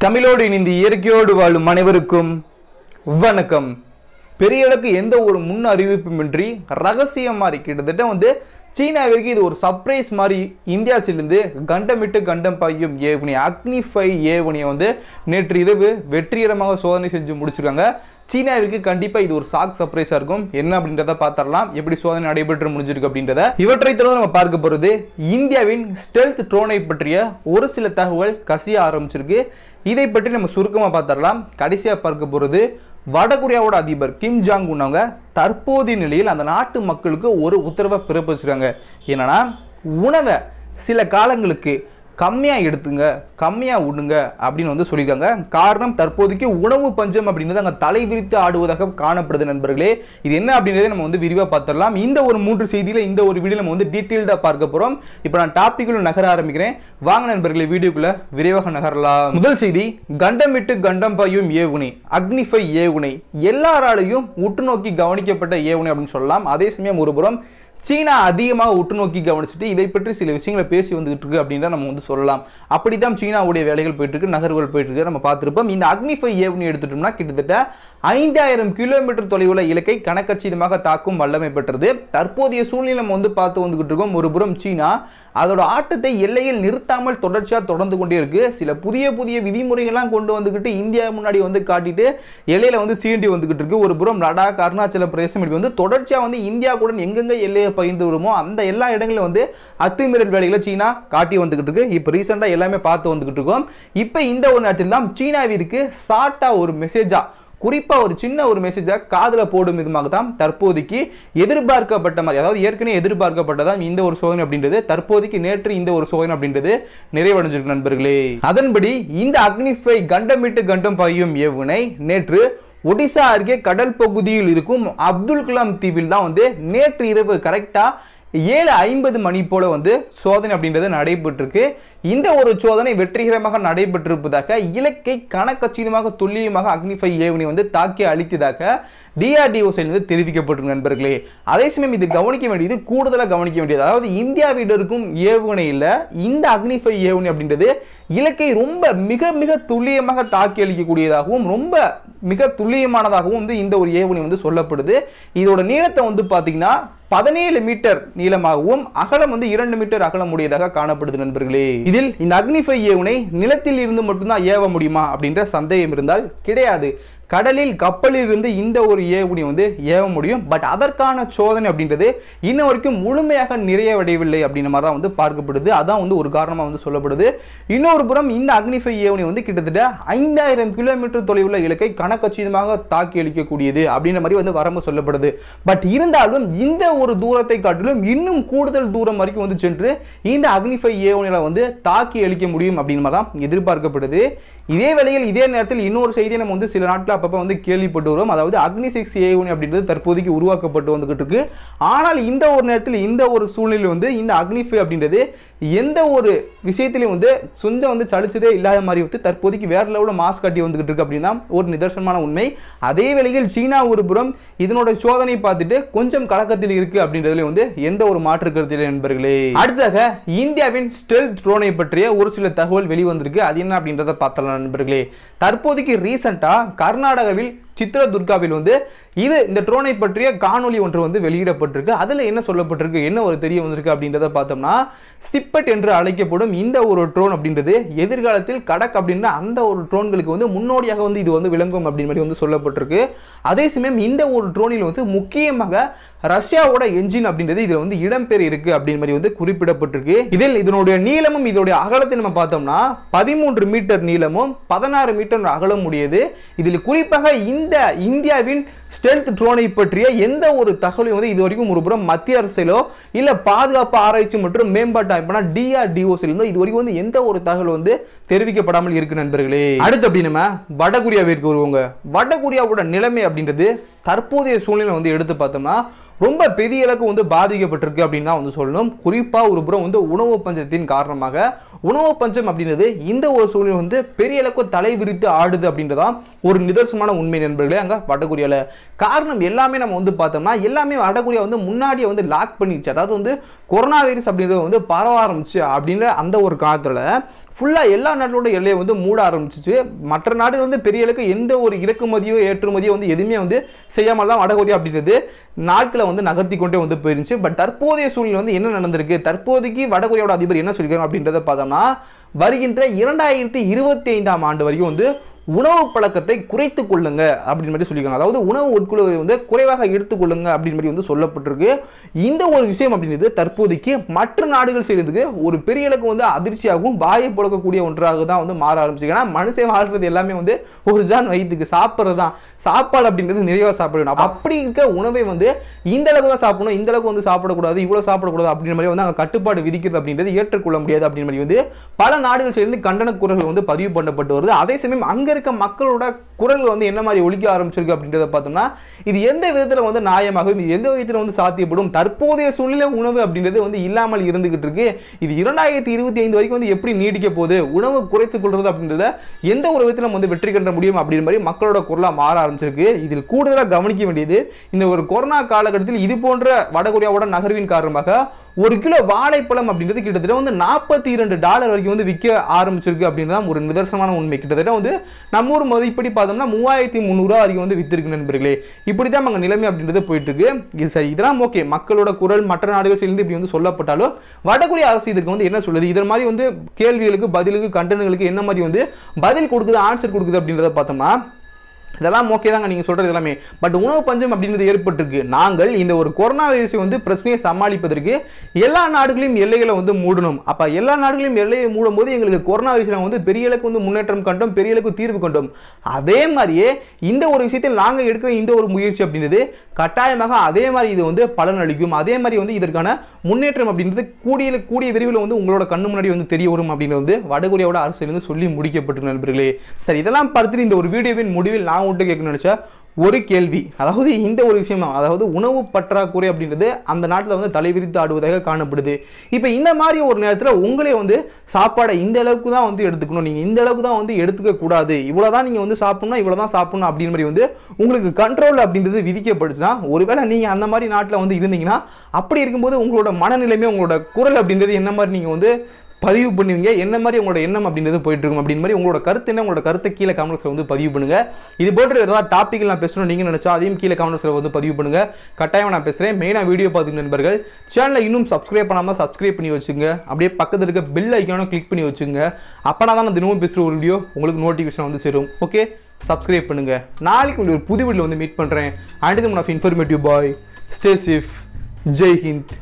தமிழோடு இணைந்து இயற்கையோடு வாழும் அனைவருக்கும் வணக்கம் பெரிய அளவுக்கு எந்த ஒரு முன் அறிவிப்புமின்றி ரகசியம் மாதிரி கிட்டத்தட்ட வந்து சீனாவிற்கு இது ஒரு சர்ப்ரைஸ் மாதிரி இந்தியாசிலிருந்து கண்டமிட்டு கண்டம் பாயும் ஏவுகணை அக்னி ஃபைவ் ஏவுகணையை வந்து நேற்று இரவு வெற்றிகரமாக சோதனை செஞ்சு முடிச்சிருக்காங்க சீனாவிற்கு கண்டிப்பா இது ஒரு சாக் சர்ப்ரைஸா இருக்கும் என்ன அப்படின்றத பார்த்தரலாம் எப்படி சோதனை நடைபெற்று முடிஞ்சிருக்கு அப்படின்றத இவற்றை தொடர்ந்து நம்ம பார்க்க போறது இந்தியாவின் ஸ்டெல்த் ட்ரோனை பற்றிய ஒரு சில தகவல் கசிய ஆரம்பிச்சிருக்கு இதை பற்றி நம்ம சுருக்கமா பார்த்தரலாம் கடைசியா பார்க்க போறது வடகொரியாவோட அதிபர் கிம் ஜாங் உன் அவங்க தற்போதைய நிலையில் அந்த நாட்டு மக்களுக்கு ஒரு உத்தரவை பிறப்பிச்சிருக்காங்க என்னன்னா உணவை சில காலங்களுக்கு கம்மியாக எடுத்துங்க கம்மியாக உண்ணுங்க அப்படின்னு வந்து சொல்லியிருக்காங்க காரணம் தற்போதைக்கு உணவு பஞ்சம் அப்படின்றது அங்கே தலை விரித்து ஆடுவதாக காணப்படுது நண்பர்களே இது என்ன அப்படின்றத நம்ம வந்து விரிவாக பார்த்துடலாம் இந்த ஒரு மூன்று செய்தியில் இந்த ஒரு வீடியோ நம்ம வந்து டீட்டெயில்டாக பார்க்க போகிறோம் இப்போ நான் டாப்பிக்குள்ள நகர ஆரம்பிக்கிறேன் வாங்க நண்பர்களே வீடியோக்குள்ள விரைவாக நகரலாம் முதல் செய்தி கண்டம் விட்டு கண்டம் பாயும் ஏவுகணை அக்னிஃபை ஏவுகணை எல்லாராலையும் உற்று நோக்கி கவனிக்கப்பட்ட ஏவுகணை அப்படின்னு சொல்லலாம் அதே சமயம் ஒருபுறம் சீனா அதிகமாக உற்று நோக்கி கவனிச்சுட்டு இதை பற்றி சில விஷயங்களை பேசி வந்துகிட்டு இருக்கு அப்படின்னு நம்ம வந்து சொல்லலாம் அப்படித்தான் சீனாவுடைய வேலைகள் போயிட்டு இருக்கு நகர்வுகள் போயிட்டு இருக்கு நம்ம பார்த்துருப்போம் இந்த அக்னிஃபை ஏவுனி எடுத்துட்டோம்னா கிட்டத்தட்ட ஐந்தாயிரம் கிலோமீட்டர் தொலைவுள்ள இலக்கை கணக்கச்சிதமாக தாக்கும் வல்லமை பெற்றது தற்போதைய சூழ்நிலை நம்ம வந்து பார்த்து வந்துகிட்டு இருக்கோம் ஒரு புறம் சீனா அதோட ஆட்டத்தை எல்லையில் நிறுத்தாமல் தொடர்ச்சியாக தொடர்ந்து கொண்டே இருக்கு சில புதிய புதிய விதிமுறைகள்லாம் கொண்டு வந்துகிட்டு இந்தியா முன்னாடி வந்து காட்டிட்டு எல்லையில வந்து சீண்டி வந்துகிட்டு இருக்கு ஒரு புறம் லடாக் அருணாச்சல பிரதேசம் இப்படி வந்து தொடர்ச்சியாக வந்து இந்தியாவுடன் எங்கெங்க எல்லையை பகிர்ந்து வருமோ அந்த எல்லா இடங்களிலும் வந்து அத்துமீறல் வேலைகளை சீனா காட்டி வந்துகிட்டு இருக்கு இப்போ ரீசெண்டாக எல்லாமே பார்த்து வந்துகிட்டு இருக்கோம் இப்போ இந்த ஒரு நேரத்தில் தான் சீனாவிற்கு ஷார்ட்டா ஒரு மெசேஜா குறிப்பா ஒரு சின்ன ஒரு மெசேஜை காதுல போடும் விதமாக தான் தற்போதைக்கு எதிர்பார்க்கப்பட்ட மாதிரி அதாவது ஏற்கனவே எதிர்பார்க்கப்பட்டதான் இந்த ஒரு சோதனை அப்படின்றது தற்போதைக்கு நேற்று இந்த ஒரு சோதனை அப்படின்றது நிறைவடைஞ்சிருக்கு நண்பர்களே அதன்படி இந்த அக்னிஃபை கண்டமிட்டு கண்டம் பாயும் ஏவுகணை நேற்று ஒடிசா அருகே கடல் பகுதியில் இருக்கும் அப்துல் கலாம் தீவில் தான் வந்து நேற்று இரவு கரெக்டா ஏழு ஐம்பது மணி போல வந்து சோதனை அப்படின்றது நடைபெற்றிருக்கு இந்த ஒரு சோதனை வெற்றிகரமாக நடைபெற்றிருப்பதாக இலக்கை கணக்கச்சிதமாக துல்லியமாக அக்னிஃபை ஏவுகணை வந்து தாக்கி அளித்ததாக டிஆர்டிஓ சைடிலிருந்து தெரிவிக்கப்பட்டிருக்கு நண்பர்களே அதே சமயம் இது கவனிக்க வேண்டியது கூடுதலாக கவனிக்க வேண்டியது அதாவது இந்தியாவிட இருக்கும் ஏவுகணையில் இந்த அக்னிஃபை ஏவுகணை அப்படின்றது இலக்கை ரொம்ப மிக மிக துல்லியமாக தாக்கி அளிக்கக்கூடியதாகவும் ரொம்ப மிக துல்லியமானதாகவும் வந்து இந்த ஒரு ஏவுகணை வந்து சொல்லப்படுது இதோட நீளத்தை வந்து பார்த்தீங்கன்னா பதினேழு மீட்டர் நீளமாகவும் அகலம் வந்து இரண்டு மீட்டர் அகலம் உடையதாக காணப்படுது நண்பர்களே இதில் இந்த அக்னிஃபை ஏவுகணை நிலத்தில் இருந்து மட்டும்தான் ஏவ முடியுமா அப்படின்ற சந்தேகம் இருந்தால் கிடையாது கடலில் கப்பலில் இருந்து இந்த ஒரு ஏவுகணை வந்து ஏவ முடியும் பட் அதற்கான சோதனை அப்படின்றது இன்ன வரைக்கும் முழுமையாக நிறைவடையவில்லை அப்படின்ற மாதிரி தான் வந்து பார்க்கப்படுது அதான் வந்து ஒரு காரணமாக வந்து சொல்லப்படுது இன்னொரு புறம் இந்த அக்னிஃபை ஏவுகணை வந்து கிட்டத்தட்ட ஐந்தாயிரம் கிலோமீட்டர் தொலைவுள்ள இலக்கை கணக்கச்சிதமாக தாக்கி அளிக்கக்கூடியது அப்படின்ற மாதிரி வந்து வரம்பு சொல்லப்படுது பட் இருந்தாலும் இந்த ஒரு தூரத்தை காட்டிலும் இன்னும் கூடுதல் தூரம் வரைக்கும் வந்து சென்று இந்த அக்னிஃபை ஏவுகணைகளை வந்து தாக்கி அளிக்க முடியும் அப்படின்னு மாதிரி தான் எதிர்பார்க்கப்படுது இதே வேளையில் இதே நேரத்தில் இன்னொரு செய்தியை நம்ம வந்து சில நாட்கள் அப்பப்போ வந்து கேள்விப்பட்டு வரும் அதாவது அக்னி சிக்ஸ் ஏவுகணை அப்படின்றது தற்போதைக்கு உருவாக்கப்பட்டு வந்துகிட்டு இருக்கு ஆனால் இந்த ஒரு நேரத்தில் இந்த ஒரு சூழ்நிலையில் வந்து இந்த அக்னிஃபை அப்படின்றது எந்த ஒரு விஷயத்திலையும் வந்து சொந்தம் வந்து சலிச்சதே இல்லாத மாதிரி வந்து தற்போதைக்கு வேற லெவலில் மாஸ் காட்டி வந்துகிட்டு இருக்கு அப்படின்னு தான் ஒரு நிதர்சனமான உண்மை அதே வேளையில் சீனா ஒரு புறம் இதனோட சோதனை பார்த்துட்டு கொஞ்சம் கலக்கத்தில் இருக்கு அப்படின்றதுல வந்து எந்த ஒரு மாற்று கருத்தில் நண்பர்களே அடுத்ததாக இந்தியாவின் ஸ்டெல் ட்ரோனை பற்றிய ஒரு சில தகவல் வெளிவந்திருக்கு அது என்ன அப்படின்றத பார்த்தலாம் நண்பர்களே தற்போதைக்கு ரீசெண்டா கர்நாடகாவில் சித்ரதுர்காவில் வந்து இது இந்த ட்ரோனை பற்றிய காணொலி ஒன்று வந்து வெளியிடப்பட்டிருக்கு அதில் என்ன சொல்லப்பட்டிருக்கு என்ன ஒரு தெரிய வந்திருக்கு அப்படின்றத பார்த்தோம்னா சிப்பட் என்று அழைக்கப்படும் இந்த ஒரு ட்ரோன் அப்படின்றது எதிர்காலத்தில் கடக் அப்படின்ற அந்த ஒரு ட்ரோன்களுக்கு வந்து முன்னோடியாக வந்து இது வந்து விளங்கும் அப்படின்னு மாதிரி வந்து சொல்லப்பட்டிருக்கு அதே சமயம் இந்த ஒரு ட்ரோனில் வந்து முக்கியமாக ரஷ்யாவோட என்ஜின் அப்படின்றது இதில் வந்து இடம்பெற இருக்கு அப்படின்னு மாதிரி வந்து குறிப்பிடப்பட்டிருக்கு இதில் இதனுடைய நீளமும் இதனுடைய அகலத்தை நம்ம பார்த்தோம்னா பதிமூன்று மீட்டர் நீளமும் பதினாறு மீட்டர் அகலம் உடையது இதில் குறிப்பாக இந்த இந்தியாவின் ஸ்டெல்த் ட்ரோனை பற்றிய எந்த ஒரு தகவலையும் வந்து இது வரைக்கும் ஒரு புறம் மத்திய அரசிலோ இல்ல பாதுகாப்பு ஆராய்ச்சி மற்றும் மேம்பாட்டு அமைப்பான டிஆர்டிஓ இருந்தோ இது வரைக்கும் வந்து எந்த ஒரு தகவல் வந்து தெரிவிக்கப்படாமல் இருக்கு நண்பர்களே அடுத்து அப்படி நம்ம வடகொரியாவிற்கு வருவோங்க வடகொரியாவோட நிலைமை அப்படின்றது தற்போதைய சூழ்நிலை வந்து எடுத்து பார்த்தோம்னா ரொம்ப பெரிய அளவுக்கு வந்து பாதிக்கப்பட்டிருக்கு அப்படின்னு தான் வந்து சொல்லணும் குறிப்பாக ஒரு புறம் வந்து உணவு பஞ்சத்தின் காரணமாக உணவு பஞ்சம் அப்படின்றது இந்த ஒரு சூழ்நிலை வந்து பெரிய அளவுக்கு தலை விரித்து ஆடுது அப்படின்றதான் ஒரு நிதர்சனமான உண்மை நண்பர்களே அங்கே வடகொரியாவில் காரணம் எல்லாமே நம்ம வந்து பார்த்தோம்னா எல்லாமே வடகொரியா வந்து முன்னாடியே வந்து லாக் பண்ணிடுச்சு அதாவது வந்து கொரோனா வைரஸ் அப்படின்றது வந்து பரவ ஆரம்பிச்சு அப்படின்ற அந்த ஒரு காலத்தில் ஃபுல்லாக எல்லா நாட்டோட எல்லையை வந்து மூட ஆரம்பிச்சிச்சு மற்ற நாடுகள் வந்து பெரிய அளவுக்கு எந்த ஒரு இறக்குமதியோ ஏற்றுமதியோ வந்து எதுவுமே வந்து செய்யாமல் தான் வடகொரியா அப்படின்றது நாட்களை வந்து நகர்த்தி கொண்டே வந்து போயிருந்துச்சு பட் தற்போதைய சூழ்நிலை வந்து என்ன நடந்திருக்கு தற்போதைக்கு வடகொரியாவோட அதிபர் என்ன சொல்லியிருக்காங்க அப்படின்றத பார்த்தோம்னா வருகின்ற இரண்டாயிரத்தி இருபத்தி ஐந்தாம் ஆண்டு வரைக்கும் வந்து உணவு பழக்கத்தை குறைத்து கொள்ளுங்க அப்படின்னு மாதிரி சொல்லியிருக்காங்க அதாவது உணவு உட்கொள்வதை வந்து குறைவாக எடுத்துக்கொள்ளுங்க அப்படின்னு மாதிரி வந்து சொல்லப்பட்டிருக்கு இந்த ஒரு விஷயம் அப்படின்றது தற்போதைக்கு மற்ற நாடுகள் செய்யறதுக்கு ஒரு பெரிய அளவுக்கு வந்து அதிர்ச்சியாகவும் வாயை புழக்கக்கூடிய ஒன்றாக தான் வந்து மாற ஆரம்பிச்சு ஏன்னா மனுஷன் வாழ்றது எல்லாமே வந்து ஒரு ஜான் வயிற்றுக்கு சாப்பிட்றது தான் சாப்பாடு அப்படின்றது நிறைவாக சாப்பிடணும் அப்ப அப்படி இருக்க உணவை வந்து இந்த அளவுக்கு தான் சாப்பிடணும் இந்த அளவுக்கு வந்து சாப்பிடக்கூடாது இவ்வளோ சாப்பிடக்கூடாது அப்படின்ற மாதிரி வந்து அங்கே கட்டுப்பாடு விதிக்கிறது அப்படின்றது ஏற்றுக்கொள்ள முடியாது அப்படின்னு மாதிரி வந்து பல நாடுகள் சேர்ந்து கண்டன குரல்கள் வந்து பதிவு பண்ணப்பட்டு வருது அதே சமயம் அங்க இருக்க மக்களோட குரல்கள் வந்து என்ன மாதிரி ஒழிக்க ஆரம்பிச்சிருக்கு அப்படின்றத பார்த்தோம்னா இது எந்த விதத்துல வந்து நியாயமாகும் இது எந்த விதத்துல வந்து சாத்தியப்படும் தற்போதைய சூழ்நிலை உணவு அப்படின்றது வந்து இல்லாமல் இருந்துகிட்டு இருக்கு இது இரண்டாயிரத்தி இருபத்தி ஐந்து வரைக்கும் வந்து எப்படி நீடிக்க போகுது உணவு குறைத்துக் கொள்றது அப்படின்றத எந்த ஒரு விதத்துல நம்ம வந்து வெற்றி கண்ட முடியும் அப்படின்ற மாதிரி மக்களோட குரலா மாற ஆரம்பிச்சிருக்கு இதில் கூடுதலாக கவனிக்க வேண்டியது இந்த ஒரு கொரோனா காலகட்டத்தில் இது போன்ற வடகொரியாவோட நகர்வின் காரணமாக ஒரு கிலோ வாழைப்பழம் அப்படின்றது கிட்டத்தட்ட வந்து நாற்பத்தி இரண்டு டாலர் வரைக்கும் வந்து விற்க ஆரம்பிச்சிருக்கு அப்படின்றது ஒரு நிதர்சனமான உண்மை கிட்டத்தட்ட வந்து நம்ம ஊர் மதிப்படி பார்த்தோம்னா மூவாயிரத்தி முந்நூறுரூவா வரைக்கும் வந்து வித்திருக்கு நண்பர்களே இப்படி தான் அங்கே நிலைமை அப்படின்றது போயிட்டு இருக்கு இது சரி இதெல்லாம் ஓகே மக்களோட குரல் மற்ற நாடுகள் சேர்ந்து இப்படி வந்து சொல்லப்பட்டாலும் வடகொரிய அரசு இதுக்கு வந்து என்ன சொல்லுது இதன் மாதிரி வந்து கேள்விகளுக்கு பதிலுக்கு கண்டனங்களுக்கு என்ன மாதிரி வந்து பதில் கொடுக்குது ஆன்சர் கொடுக்குது அப்படின்றத பார்த்தோம்னா இதெல்லாம் ஓகே தாங்க நீங்கள் சொல்கிறது எல்லாமே பட் உணவு பஞ்சம் அப்படின்றது ஏற்பட்டிருக்கு நாங்கள் இந்த ஒரு கொரோனா வைரஸை வந்து பிரச்சனையை சமாளிப்பதற்கு எல்லா நாடுகளையும் எல்லைகளை வந்து மூடணும் அப்போ எல்லா நாடுகளையும் எல்லையை மூடும் போது எங்களுக்கு கொரோனா வைரஸில் வந்து பெரிய அளவுக்கு வந்து முன்னேற்றம் கண்டோம் பெரிய அளவுக்கு தீர்வு கண்டோம் அதே மாதிரியே இந்த ஒரு விஷயத்தில் நாங்கள் எடுக்கிற இந்த ஒரு முயற்சி அப்படின்றது கட்டாயமாக அதே மாதிரி இது வந்து பலன் அளிக்கும் அதே மாதிரி வந்து இதற்கான முன்னேற்றம் அப்படின்றது கூடிய கூடிய விரைவில் வந்து உங்களோட கண்ணு முன்னாடி வந்து தெரிய வரும் அப்படின்னு வந்து வடகொரியாவோட அரசிலிருந்து சொல்லி முடிக்கப்பட்டு நண்பர்களே சரி இதெல்லாம் பார்த்துட்டு இந்த ஒரு வீடியோவின் முடிவில் நான் விட்டு கேட்கணும்னு நினச்சா ஒரு கேள்வி அதாவது இந்த ஒரு விஷயம் தான் அதாவது உணவு பற்றாக்குறை அப்படின்றது அந்த நாட்டில் வந்து தலைவிரித்து ஆடுவதாக காணப்படுது இப்போ இந்த மாதிரி ஒரு நேரத்தில் உங்களே வந்து சாப்பாடை இந்த அளவுக்கு தான் வந்து எடுத்துக்கணும் நீங்கள் இந்த அளவுக்கு தான் வந்து எடுத்துக்க கூடாது இவ்வளோ தான் நீங்கள் வந்து சாப்பிடணும் இவ்வளோ தான் சாப்பிடணும் அப்படின்னு மாதிரி வந்து உங்களுக்கு கண்ட்ரோல் அப்படின்றது விதிக்கப்படுச்சுன்னா ஒருவேளை நீங்கள் அந்த மாதிரி நாட்டில் வந்து இருந்தீங்கன்னா அப்படி இருக்கும்போது உங்களோட மனநிலைமை உங்களோட குரல் அப்படின்றது என்ன மாதிரி நீங்கள் வந்து பதிவு பண்ணுவீங்க என்ன மாதிரி உங்களோட எண்ணம் அப்படின்றது போயிட்டு இருக்கும் அப்படின்னு மாதிரி உங்களோட கருத்து என்ன உங்களோட கருத்தை கீழே கமெண்ட்ஸில் வந்து பதிவு பண்ணுங்க இது போன்ற ஏதாவது டாபிக் நான் பேசணும் நீங்கள் நினைச்சா அதையும் கீழே கமெண்ட்ஸில் வந்து பதிவு பண்ணுங்க கட்டாயம் நான் பேசுகிறேன் மெயினாக வீடியோ பார்த்துக்க நண்பர்கள் சேனலை இன்னும் சப்ஸ்கிரைப் பண்ணாமல் சப்ஸ்கிரைப் பண்ணி வச்சுங்க அப்படியே பக்கத்தில் இருக்க பெல் ஐக்கானும் கிளிக் பண்ணி வச்சுங்க அப்போனா தான் நான் தினமும் பேசுகிற ஒரு வீடியோ உங்களுக்கு நோட்டிஃபிகேஷன் வந்து சேரும் ஓகே சப்ஸ்கிரைப் பண்ணுங்க நாளைக்கு உங்களுக்கு ஒரு புது வீடியோ வந்து மீட் பண்ணுறேன் and one of informative bye stay safe Jai Hind